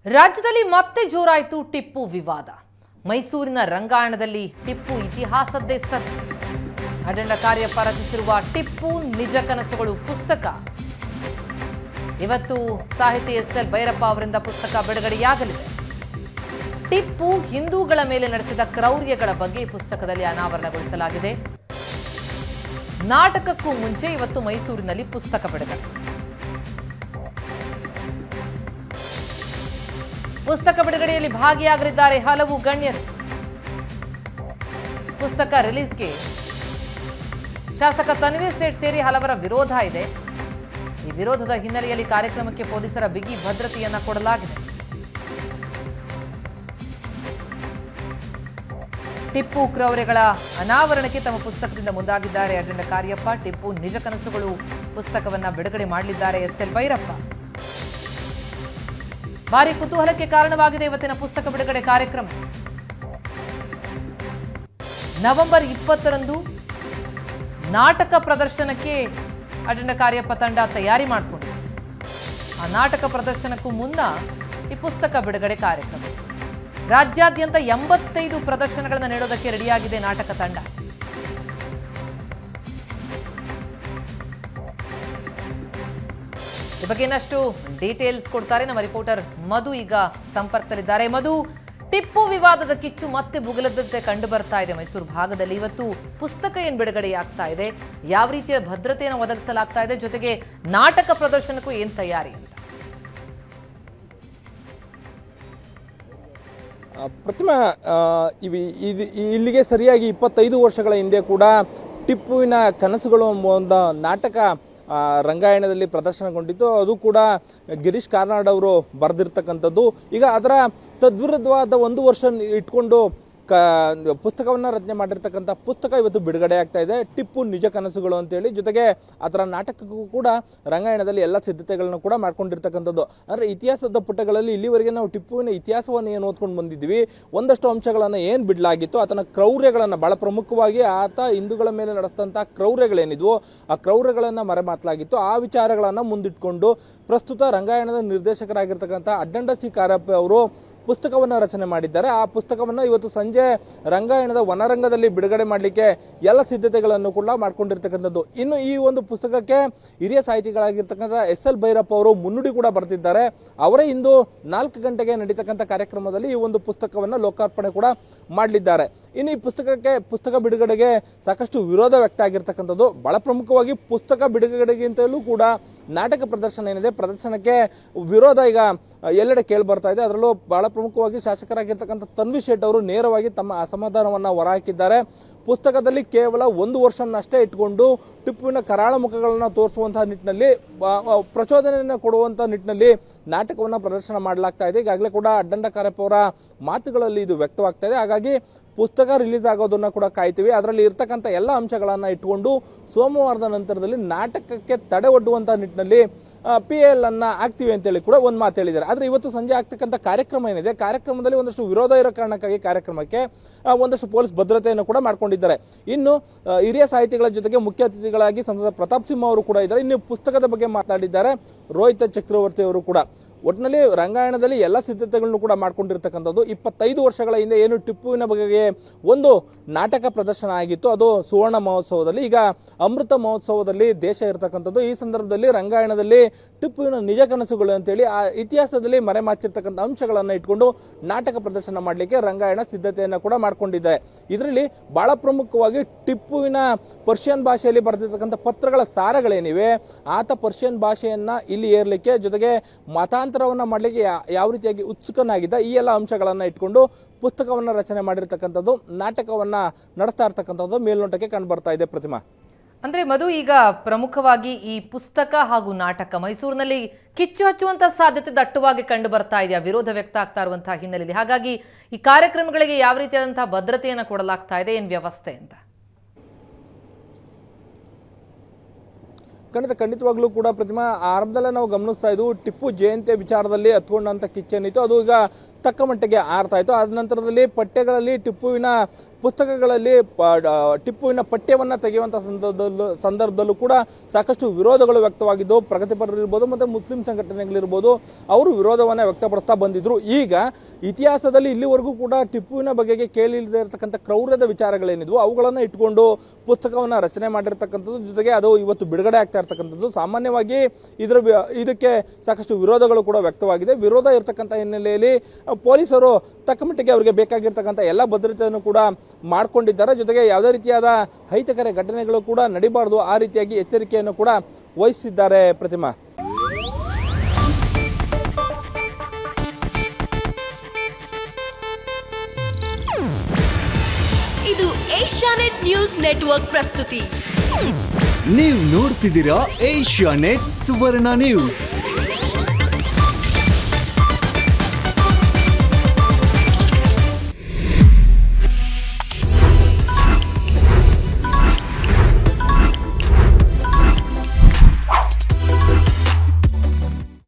ರಾಜ್ಯದಲ್ಲಿ ಮತ್ತೆ ಜೋರಾಯಿತು ಟಿಪ್ಪು ವಿವಾದ ಮೈಸೂರಿನ ರಂಗಾಯಣದಲ್ಲಿ ಟಿಪ್ಪು ಇತಿಹಾಸದ್ದೇ ಸತ್ ಅಡಂಡ ಕಾರ್ಯಪ್ಪ ರಚಿಸಿರುವ ಟಿಪ್ಪು ನಿಜ ಕನಸುಗಳು ಪುಸ್ತಕ ಇವತ್ತು ಸಾಹಿತಿ ಎಸ್ ಎಲ್ ಭೈರಪ್ಪ ಅವರಿಂದ ಪುಸ್ತಕ ಬಿಡುಗಡೆಯಾಗಲಿದೆ ಟಿಪ್ಪು ಹಿಂದೂಗಳ ಮೇಲೆ ನಡೆಸಿದ ಕ್ರೌರ್ಯಗಳ ಬಗ್ಗೆ ಈ ಪುಸ್ತಕದಲ್ಲಿ ಅನಾವರಣಗೊಳಿಸಲಾಗಿದೆ ನಾಟಕಕ್ಕೂ ಮುಂಚೆ ಇವತ್ತು ಮೈಸೂರಿನಲ್ಲಿ ಪುಸ್ತಕ ಬಿಡುಗಡೆ ಪುಸ್ತಕ ಬಿಡುಗಡೆಯಲ್ಲಿ ಭಾಗಿಯಾಗಲಿದ್ದಾರೆ ಹಲವು ಗಣ್ಯರು ಪುಸ್ತಕ ರಿಲೀಸ್ಗೆ ಶಾಸಕ ತನ್ವೀರ್ ಸೇಠ್ ಸೇರಿ ಹಲವರ ವಿರೋಧ ಇದೆ ಈ ವಿರೋಧದ ಹಿನ್ನೆಲೆಯಲ್ಲಿ ಕಾರ್ಯಕ್ರಮಕ್ಕೆ ಪೊಲೀಸರ ಬಿಗಿ ಭದ್ರತೆಯನ್ನ ಕೊಡಲಾಗಿದೆ ಟಿಪ್ಪು ಕ್ರೌರ್ಯಗಳ ಅನಾವರಣಕ್ಕೆ ತಮ್ಮ ಪುಸ್ತಕದಿಂದ ಮುಂದಾಗಿದ್ದಾರೆ ಅಡ್ಡಂಡ ಕಾರ್ಯಪ್ಪ ಟಿಪ್ಪು ನಿಜ ಕನಸುಗಳು ಪುಸ್ತಕವನ್ನ ಬಿಡುಗಡೆ ಮಾಡಲಿದ್ದಾರೆ ಎಸ್ ಎಲ್ ಭೈರಪ್ಪ ಭಾರಿ ಕುತೂಹಲಕ್ಕೆ ಕಾರಣವಾಗಿದೆ ಇವತ್ತಿನ ಪುಸ್ತಕ ಬಿಡುಗಡೆ ಕಾರ್ಯಕ್ರಮ ನವೆಂಬರ್ ಇಪ್ಪತ್ತರಂದು ನಾಟಕ ಪ್ರದರ್ಶನಕ್ಕೆ ಅಡ್ಡಂಡ ಕಾರ್ಯಪ್ಪ ತಂಡ ತಯಾರಿ ಮಾಡಿಕೊಂಡಿದೆ ಆ ನಾಟಕ ಪ್ರದರ್ಶನಕ್ಕೂ ಮುನ್ನ ಈ ಪುಸ್ತಕ ಬಿಡುಗಡೆ ಕಾರ್ಯಕ್ರಮ ರಾಜ್ಯಾದ್ಯಂತ ಎಂಬತ್ತೈದು ಪ್ರದರ್ಶನಗಳನ್ನು ನೀಡೋದಕ್ಕೆ ರೆಡಿಯಾಗಿದೆ ನಾಟಕ ತಂಡ ಈ ಬಗ್ಗೆ ಇನ್ನಷ್ಟು ಡೀಟೇಲ್ಸ್ ಕೊಡ್ತಾರೆ ನಮ್ಮ ರಿಪೋರ್ಟರ್ ಮಧು ಈಗ ಸಂಪರ್ಕದಲ್ಲಿದ್ದಾರೆ ಮಧು ಟಿಪ್ಪು ವಿವಾದದ ಕಿಚ್ಚು ಮತ್ತೆ ಬುಗಲದಂತೆ ಕಂಡು ಬರ್ತಾ ಇದೆ ಮೈಸೂರು ಭಾಗದಲ್ಲಿ ಇವತ್ತು ಪುಸ್ತಕ ಏನ್ ಬಿಡುಗಡೆ ಆಗ್ತಾ ಇದೆ ಯಾವ ರೀತಿಯ ಭದ್ರತೆಯನ್ನು ಒದಗಿಸಲಾಗ್ತಾ ಇದೆ ಜೊತೆಗೆ ನಾಟಕ ಪ್ರದರ್ಶನಕ್ಕೂ ಏನ್ ತಯಾರಿ ಅಂತ ಆ, ಪ್ರತಿಮಾ ಆ, ಇವಿ ಇದು ಇಲ್ಲಿಗೆ ಸರಿಯಾಗಿ ಇಪ್ಪತ್ತೈದು ವರ್ಷಗಳ ಹಿಂದೆ ಕೂಡ ಟಿಪ್ಪುವಿನ ಕನಸುಗಳು ಎಂಬ ಒಂದು ನಾಟಕ ಆ, ರಂಗಾಯಣದಲ್ಲಿ ಪ್ರದರ್ಶನಗೊಂಡಿತ್ತು ಅದು ಕೂಡ ಗಿರೀಶ್ ಕಾರ್ನಾಡ್ ಅವರು ಬರೆದಿರ್ತಕ್ಕಂಥದ್ದು ಈಗ ಅದರ ತದ್ವಿರುದ್ಧವಾದ ಒಂದು ವರ್ಷ ಇಟ್ಕೊಂಡು ಕ ಪುಸ್ತಕವನ್ನು ರಚನೆ ಮಾಡಿರ್ತಕ್ಕಂಥ ಪುಸ್ತಕ ಇವತ್ತು ಬಿಡುಗಡೆ ಆಗ್ತಾ ಇದೆ ಟಿಪ್ಪು ನಿಜ ಕನಸುಗಳು ಅಂತೇಳಿ ಜೊತೆಗೆ ಅದರ ನಾಟಕಕ್ಕೂ ಕೂಡ ರಂಗಾಯಣದಲ್ಲಿ ಎಲ್ಲ ಸಿದ್ಧತೆಗಳನ್ನು ಕೂಡ ಮಾಡ್ಕೊಂಡಿರ್ತಕ್ಕಂಥದ್ದು ಅಂದರೆ ಇತಿಹಾಸದ ಪುಟಗಳಲ್ಲಿ ಇಲ್ಲಿವರೆಗೆ ನಾವು ಟಿಪ್ಪುವಿನ ಇತಿಹಾಸವನ್ನು ಏನು ಓದ್ಕೊಂಡು ಬಂದಿದ್ವಿ ಒಂದಷ್ಟು ಅಂಶಗಳನ್ನು ಏನು ಬಿಡಲಾಗಿತ್ತು ಆತನ ಕ್ರೌರ್ಯಗಳನ್ನು ಬಹಳ ಪ್ರಮುಖವಾಗಿ ಆತ ಹಿಂದೂಗಳ ಮೇಲೆ ನಡೆಸಿದಂಥ ಕ್ರೌರ್ಯಗಳೇನಿದ್ವು ಆ ಕ್ರೌರ್ಯಗಳನ್ನು ಮರೆಮಾತಲಾಗಿತ್ತು ಆ ವಿಚಾರಗಳನ್ನು ಮುಂದಿಟ್ಕೊಂಡು ಪ್ರಸ್ತುತ ರಂಗಾಯಣದ ನಿರ್ದೇಶಕರಾಗಿರ್ತಕ್ಕಂಥ ಅಡ್ಡಂಡ ಸಿ ಕಾರಪ್ಪ ಅವರು ಪುಸ್ತಕವನ್ನು ರಚನೆ ಮಾಡಿದ್ದಾರೆ ಆ ಪುಸ್ತಕವನ್ನು ಇವತ್ತು ಸಂಜೆ ರಂಗಾಯಣದ ವನರಂಗದಲ್ಲಿ ಬಿಡುಗಡೆ ಮಾಡಲಿಕ್ಕೆ ಎಲ್ಲ ಸಿದ್ಧತೆಗಳನ್ನು ಕೂಡ ಮಾಡ್ಕೊಂಡಿರ್ತಕ್ಕಂಥದ್ದು ಇನ್ನು ಈ ಒಂದು ಪುಸ್ತಕಕ್ಕೆ ಹಿರಿಯ ಸಾಹಿತಿಗಳಾಗಿರ್ತಕ್ಕಂಥ ಎಸ್ ಎಲ್ ಭೈರಪ್ಪ ಅವರು ಮುನ್ನುಡಿ ಕೂಡ ಬರೆದಿದ್ದಾರೆ ಅವರೇ ಇಂದು ನಾಲ್ಕು ಗಂಟೆಗೆ ನಡೀತಕ್ಕಂಥ ಕಾರ್ಯಕ್ರಮದಲ್ಲಿ ಈ ಒಂದು ಪುಸ್ತಕವನ್ನು ಲೋಕಾರ್ಪಣೆ ಕೂಡ ಮಾಡಲಿದ್ದಾರೆ ಇನ್ನು ಈ ಪುಸ್ತಕಕ್ಕೆ ಪುಸ್ತಕ ಬಿಡುಗಡೆಗೆ ಸಾಕಷ್ಟು ವಿರೋಧ ವ್ಯಕ್ತ ಆಗಿರ್ತಕ್ಕಂಥದ್ದು ಬಹಳ ಪ್ರಮುಖವಾಗಿ ಪುಸ್ತಕ ಬಿಡುಗಡೆಗಿಂತಲೂ ಕೂಡ ನಾಟಕ ಪ್ರದರ್ಶನ ಏನಿದೆ ಪ್ರದರ್ಶನಕ್ಕೆ ವಿರೋಧ ಈಗ ಎಲ್ಲೆಡೆ ಕೇಳಿ ಬರ್ತಾ ಇದೆ ಅದರಲ್ಲೂ ಬಹಳ ಪ್ರಮುಖವಾಗಿ ಶಾಸಕರಾಗಿರ್ತಕ್ಕಂಥ ತನ್ವಿ ಶೆಟ್ ಅವರು ನೇರವಾಗಿ ತಮ್ಮ ಅಸಮಾಧಾನವನ್ನ ಹೊರಹಾಕಿದ್ದಾರೆ ಪುಸ್ತಕದಲ್ಲಿ ಕೇವಲ ಒಂದು ವರ್ಷವನ್ನಷ್ಟೇ ಇಟ್ಕೊಂಡು ಟಿಪ್ಪುವಿನ ಕರಾಳ ಮುಖಗಳನ್ನು ತೋರಿಸುವಂತಹ ನಿಟ್ಟಿನಲ್ಲಿ ಆ, ಆ, ಪ್ರಚೋದನೆಯನ್ನು ಕೊಡುವಂತಹ ನಿಟ್ಟಿನಲ್ಲಿ ನಾಟಕವನ್ನು ಪ್ರದರ್ಶನ ಮಾಡಲಾಗ್ತಾ ಇದೆ ಈಗಾಗಲೇ ಕೂಡ ಅಡ್ಡಂಡ ಕಾರ್ಯಪ್ಪ ಅವರ ಮಾತುಗಳಲ್ಲಿ ಇದು ವ್ಯಕ್ತವಾಗ್ತಾ ಇದೆ ಹಾಗಾಗಿ ಪುಸ್ತಕ ರಿಲೀಸ್ ಆಗೋದನ್ನ ಕೂಡ ಕಾಯ್ತೀವಿ ಅದರಲ್ಲಿ ಇರ್ತಕ್ಕಂಥ ಎಲ್ಲ ಅಂಶಗಳನ್ನ ಇಟ್ಕೊಂಡು ಸೋಮವಾರದ ನಂತರದಲ್ಲಿ ನಾಟಕಕ್ಕೆ ತಡೆ ಒಡ್ಡುವಂತಹ ನಿಟ್ಟಿನಲ್ಲಿ ಪಿ ಎಲ್ ಅನ್ನ ಆಗ್ತೀವಿ ಅಂತೇಳಿ ಕೂಡ ಒಂದು ಮಾತು ಹೇಳಿದ್ದಾರೆ ಆದ್ರೆ ಇವತ್ತು ಸಂಜೆ ಆಗ್ತಕ್ಕಂಥ ಕಾರ್ಯಕ್ರಮ ಏನಿದೆ ಕಾರ್ಯಕ್ರಮದಲ್ಲಿ ಒಂದಷ್ಟು ವಿರೋಧ ಇರೋ ಕಾರಣಕ್ಕಾಗಿ ಕಾರ್ಯಕ್ರಮಕ್ಕೆ ಆ, ಒಂದಷ್ಟು ಪೊಲೀಸ್ ಭದ್ರತೆಯನ್ನು ಕೂಡ ಮಾಡ್ಕೊಂಡಿದ್ದಾರೆ ಇನ್ನು ಆ, ಹಿರಿಯ ಸಾಹಿತಿಗಳ ಜೊತೆಗೆ ಮುಖ್ಯ ಅತಿಥಿಗಳಾಗಿ ಸಂಸದ ಪ್ರತಾಪ್ ಸಿಂಹ ಅವರು ಕೂಡ ಇದ್ದಾರೆ ಇನ್ನು ಪುಸ್ತಕದ ಬಗ್ಗೆ ಮಾತನಾಡಿದ್ದಾರೆ ರೋಹಿತ್ ಚಕ್ರವರ್ತಿ ಅವರು ಕೂಡ ಒಟ್ಟಿನಲ್ಲಿ ರಂಗಾಯಣದಲ್ಲಿ ಎಲ್ಲ ಸಿದ್ಧತೆಗಳನ್ನು ಕೂಡ ಮಾಡ್ಕೊಂಡಿರ್ತಕ್ಕಂಥದ್ದು ಇಪ್ಪತ್ತೈದು ವರ್ಷಗಳ ಹಿಂದೆ ಏನು ಟಿಪ್ಪುವಿನ ಬಗೆಗೆ ಒಂದು ನಾಟಕ ಪ್ರದರ್ಶನ ಆಗಿತ್ತು ಅದು ಸುವರ್ಣ ಮಹೋತ್ಸವದಲ್ಲಿ ಈಗ ಅಮೃತ ಮಹೋತ್ಸವದಲ್ಲಿ ದೇಶ ಇರತಕ್ಕಂಥದ್ದು ಈ ಸಂದರ್ಭದಲ್ಲಿ ರಂಗಾಯಣದಲ್ಲಿ ಟಿಪ್ಪುವಿನ ನಿಜ ಕನಸುಗಳು ಅಂತೇಳಿ ಆ ಇತಿಹಾಸದಲ್ಲಿ ಮರೆಮಾಚಿರ್ತಕ್ಕಂಥ ಅಂಶಗಳನ್ನು ಇಟ್ಕೊಂಡು ನಾಟಕ ಪ್ರದರ್ಶನ ಮಾಡಲಿಕ್ಕೆ ರಂಗಾಯಣ ಸಿದ್ಧತೆಯನ್ನು ಕೂಡ ಮಾಡ್ಕೊಂಡಿದೆ ಇದರಲ್ಲಿ ಬಹಳ ಪ್ರಮುಖವಾಗಿ ಟಿಪ್ಪುವಿನ ಪರ್ಷಿಯನ್ ಭಾಷೆಯಲ್ಲಿ ಬರೆದಿರ್ತಕ್ಕಂಥ ಪತ್ರಗಳ ಸಾರಗಳೇನಿವೆ ಆತ ಪರ್ಷಿಯನ್ ಭಾಷೆಯನ್ನ ಇಲ್ಲಿ ಏರ್ಲಿಕ್ಕೆ ಜೊತೆಗೆ ಮತಾಂತರವನ್ನ ಮಾಡಲಿಕ್ಕೆ ಯಾ- ಯಾವ ರೀತಿಯಾಗಿ ಉತ್ಸುಕನಾಗಿದ್ದ ಈ ಎಲ್ಲ ಅಂಶಗಳನ್ನ ಇಟ್ಕೊಂಡು ಪುಸ್ತಕವನ್ನ ರಚನೆ ಮಾಡಿರ್ತಕ್ಕಂಥದ್ದು ನಾಟಕವನ್ನ ನಡೆಸ್ತಾ ಇರ್ತಕ್ಕಂಥದ್ದು ಮೇಲ್ನೋಟಕ್ಕೆ ಕಂಡು ಬರ್ತಾ ಇದೆ ಪ್ರತಿಮಾ ಅಂದ್ರೆ ಮಧು ಈಗ ಪ್ರಮುಖವಾಗಿ ಈ ಪುಸ್ತಕ ಹಾಗೂ ನಾಟಕ ಮೈಸೂರಿನಲ್ಲಿ ಕಿಚ್ಚು ಹಚ್ಚುವಂತ ಸಾಧ್ಯತೆ ದಟ್ಟವಾಗಿ ಕಂಡು ಬರ್ತಾ ಇದೆಯಾ ವಿರೋಧ ವ್ಯಕ್ತ ಆಗ್ತಾ ಇರುವಂತಹ ಹಿನ್ನೆಲೆಯಲ್ಲಿ ಹಾಗಾಗಿ ಈ ಕಾರ್ಯಕ್ರಮಗಳಿಗೆ ಯಾವ ರೀತಿಯಾದಂತಹ ಭದ್ರತೆಯನ್ನು ಕೊಡಲಾಗ್ತಾ ಇದೆ ಏನ್ ವ್ಯವಸ್ಥೆ ಅಂತ ಖಂಡಿತ ಖಂಡಿತವಾಗ್ಲೂ ಕೂಡ ಪ್ರತಿಮಾ ಆರಂಭದಲ್ಲೇ ನಾವು ಗಮನಿಸ್ತಾ ಇದ್ವು ಟಿಪ್ಪು ಜಯಂತಿ ವಿಚಾರದಲ್ಲಿ ಹತ್ಕೊಂಡಂತ ಕಿಚ್ಚೇನಿತ್ತು ಅದು ಈಗ ತಕ್ಕ ಮಟ್ಟಿಗೆ ಆರ್ತಾ ಇತ್ತು ಅದ ನಂತರದಲ್ಲಿ ಪಠ್ಯಗಳಲ್ಲಿ ಟಿಪ್ಪುವಿನ ಪುಸ್ತಕಗಳಲ್ಲಿ ಪ- ಡ- ಟಿಪ್ಪುವಿನ ಪಠ್ಯವನ್ನ ತೆಗೆಯುವಂತ ಸಂದರ್ಭದಲ್ಲೂ ಸಂದರ್ಭದಲ್ಲೂ ಕೂಡ ಸಾಕಷ್ಟು ವಿರೋಧಗಳು ವ್ಯಕ್ತವಾಗಿದ್ದು ಪ್ರಗತಿಪರರು ಇರ್ಬೋದು ಮತ್ತೆ ಮುಸ್ಲಿಂ ಸಂಘಟನೆಗಳಿರ್ಬೋದು ಅವರು ವಿರೋಧವನ್ನ ವ್ಯಕ್ತಪಡಿಸ್ತಾ ಬಂದಿದ್ರು ಈಗ ಇತಿಹಾಸದಲ್ಲಿ ಇಲ್ಲಿವರೆಗೂ ಕೂಡ ಟಿಪ್ಪುವಿನ ಬಗೆಗೆ ಕೇಳಿಲ್ಲದೆ ಇರತಕ್ಕಂಥ ಕ್ರೌರ್ಯದ ವಿಚಾರಗಳೇನಿದ್ವು ಅವುಗಳನ್ನ ಇಟ್ಕೊಂಡು ಪುಸ್ತಕವನ್ನ ರಚನೆ ಮಾಡಿರ್ತಕ್ಕಂಥದ್ದು ಜೊತೆಗೆ ಅದು ಇವತ್ತು ಬಿಡುಗಡೆ ಆಗ್ತಾ ಇರ್ತಕ್ಕಂಥದ್ದು ಸಾಮಾನ್ಯವಾಗಿ ಇದರ ವಿ- ಇದಕ್ಕೆ ಸಾಕಷ್ಟು ವಿರೋಧಗಳು ಕೂಡ ವ್ಯಕ್ತವಾಗಿದೆ ವಿರೋಧ ಇರತಕ್ಕಂಥ ಹಿನ್ನೆಲೆಯಲ್ಲಿ ಅ, ಪೊಲೀಸರು ತಕ್ಕ ಮಟ್ಟಿಗೆ ಅವರಿಗೆ ಬೇಕಾಗಿರ್ತಕ್ಕಂಥ ಎಲ್ಲ ಭದ್ರತೆಯನ್ನು ಕೂಡ ಮಾಡ್ಕೊಂಡಿದ್ದಾರೆ ಜೊತೆಗೆ ಯಾವುದೇ ರೀತಿಯಾದ ಅಹಿತಕರ ಘಟನೆಗಳು ಕೂಡ ನಡಿಬಾರದು ಆ ರೀತಿಯಾಗಿ ಎಚ್ಚರಿಕೆಯನ್ನು ಕೂಡ ವಹಿಸಿದ್ದಾರೆ ಪ್ರತಿಮಾ ಇದು ಏಷ್ಯಾನೆಟ್ ನ್ಯೂಸ್ ನೆಟ್ವರ್ಕ್ ಪ್ರಸ್ತುತಿ ನೀವು ನೋಡ್ತಿದ್ದೀರಾ ಏಷ್ಯಾ ನೆಟ್ ಸುವರ್ಣ ನ್ಯೂಸ್